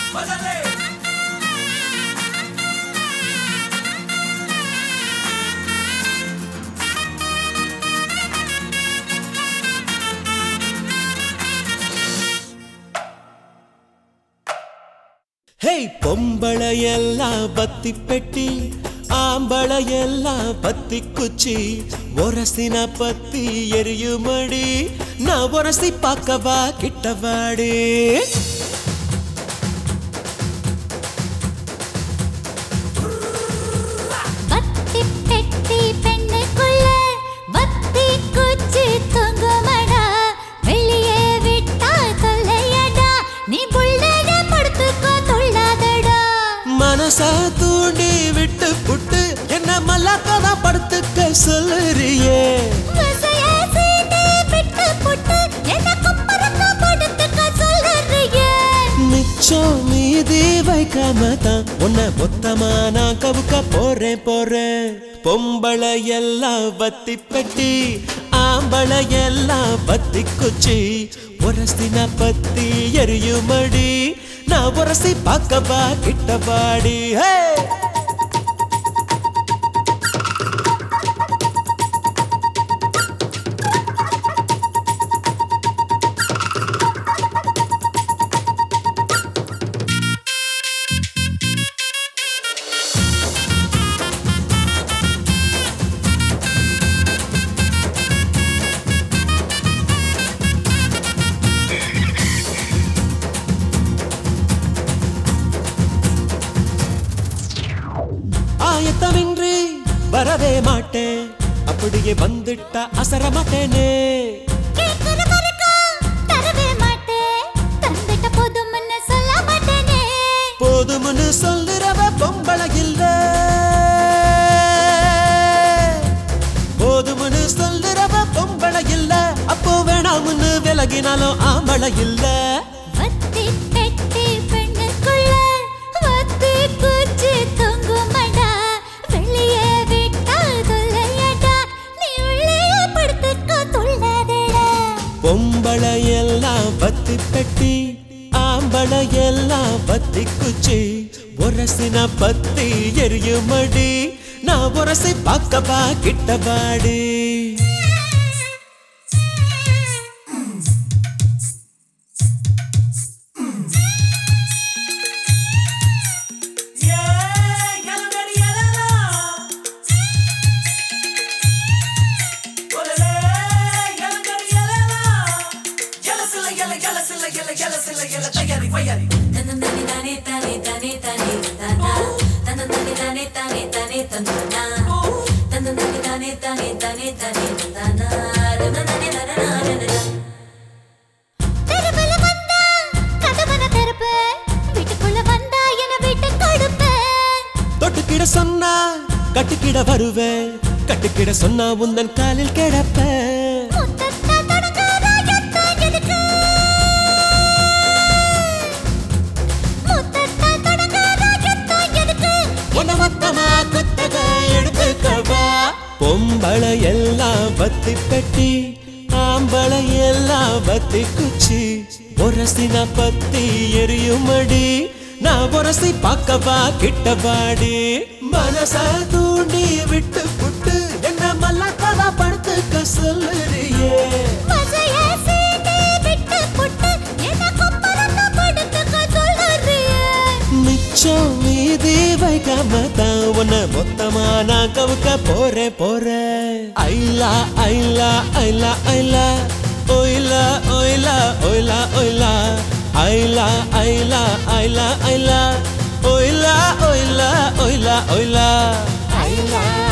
ಹೇ ಪೊಂಬಳೆಯೆಲ್ಲ ಬತ್ತಿ ಪೆಟ್ಟಿ ಆಂಬಳೆಯೆಲ್ಲ ಬತ್ತಿ ಕುಚ್ಚಿ ಒರಸಿನ ಪತ್ತಿ ಎರಿಯು ಮಡಿ ನಾ ಒರಸಿ ಪಾಕವಾ ಕಿಟ್ಟವಾಡಿ வத்தி பெட்டி பெண்ணுக்குள்ள வத்தி குச்சி தொங்குமடா வெளியே விட்டா தொல்லையடா நீ புள்ளட படுத்துக்கோ தொல்லாதடா மனச தூண்டி விட்டு புட்டு என்ன மல்லாக்கதா படுத்துக்க சொல்லுறியே வசைய சீண்டி விட்டு புட்டு என்ன குப்பரக்க படுத்துக்க சொல்லுறியே மிச்சம் மீதி வைக்காம தான் உன்னை மொத்தமா நான் கவுக்க போறேன் போறேன் பொம்பளை எல்லாம் பத்தி பெட்டி ஆம்பளை எல்லாம் பத்தி குச்சி உரசின பத்தி எரியுமடி நான் உரசி பார்க்கவா கிட்டபாடி ஹே ஆயத்தமின்றி வரவே மாட்டேன் அப்படியே வந்துட்டா அசர மாட்டேனே கேக்குற வரைக்கும் தரவே மாட்டேன் தந்துட்ட போதும்னு சொல்ல மாட்டேனே போதும்னு சொல்லுறவ பொம்பளை இல்ல போதும்னு சொல்லுறவ பொம்பளை இல்ல அப்போ வேணாம்னு விலகினாலும் ஆம்பளை இல்ல வத்தி பெட்டி பெண்ணுக்குள்ள வத்தி குச்சி தொங்குமடா வெளியே விட்டா தொல்லையடா நீ உள்ளே படுத்துக்கோ தொல்லாதடா பொம்பளை எல்லாம் பத்தி பெட்டி ஆம்பளை எல்லாம் பத்தி குச்சி உரசின பத்தி எரியுமடி நான் உரசி பார்க்கவா கிட்டபாடி தெருவுல வந்தா கதவன திறப்பேன் வீட்டுக்குள்ள வந்தா என வீட்டு கொடுப்பேன் தொட்டுக்கிட சொன்னா கட்டுக்கிட வருவேன் கட்டுக்கிட சொன்னா உந்தன் காலில் கிடப்பேன் முத்தத்தா தொடங்காத யுத்தம் எதுக்கு? முத்தத்தா தொடங்காத யுத்தம் எதுக்கு? உன்னை மொத்தமா குத்தக எடுத்துக்கவா பொம்பளை எல்லாம் பத்தி பெட்டி ஆம்பளை எல்லாம் பத்தி குச்சி உரசின பத்தி எரியுமடி நான் உரசி பார்க்கவா கிட்டபாடி மனச தூண்டி விட்டு புட்டு என்ன மல்லக்கதா படுத்துக்க சொல்லுறியே வசைய சீண்டி விட்டு புட்டு என்ன கொப்பரக்க படுத்துக்க சொல்லுறியே. மிச்சம் மீதி வைக்காம தான் உன்னை மொத்தமா நான் கவுக்க போறேன் போறேன் ஐலா ஐலா ஐலா ஐலா ஒயிலா ஒயிலா ஒயிலா ஒயிலா ஐலா ஐலா ஐலா ஐலா ஒயிலா ஒயிலா ஒயிலா ஒயிலா ஐலா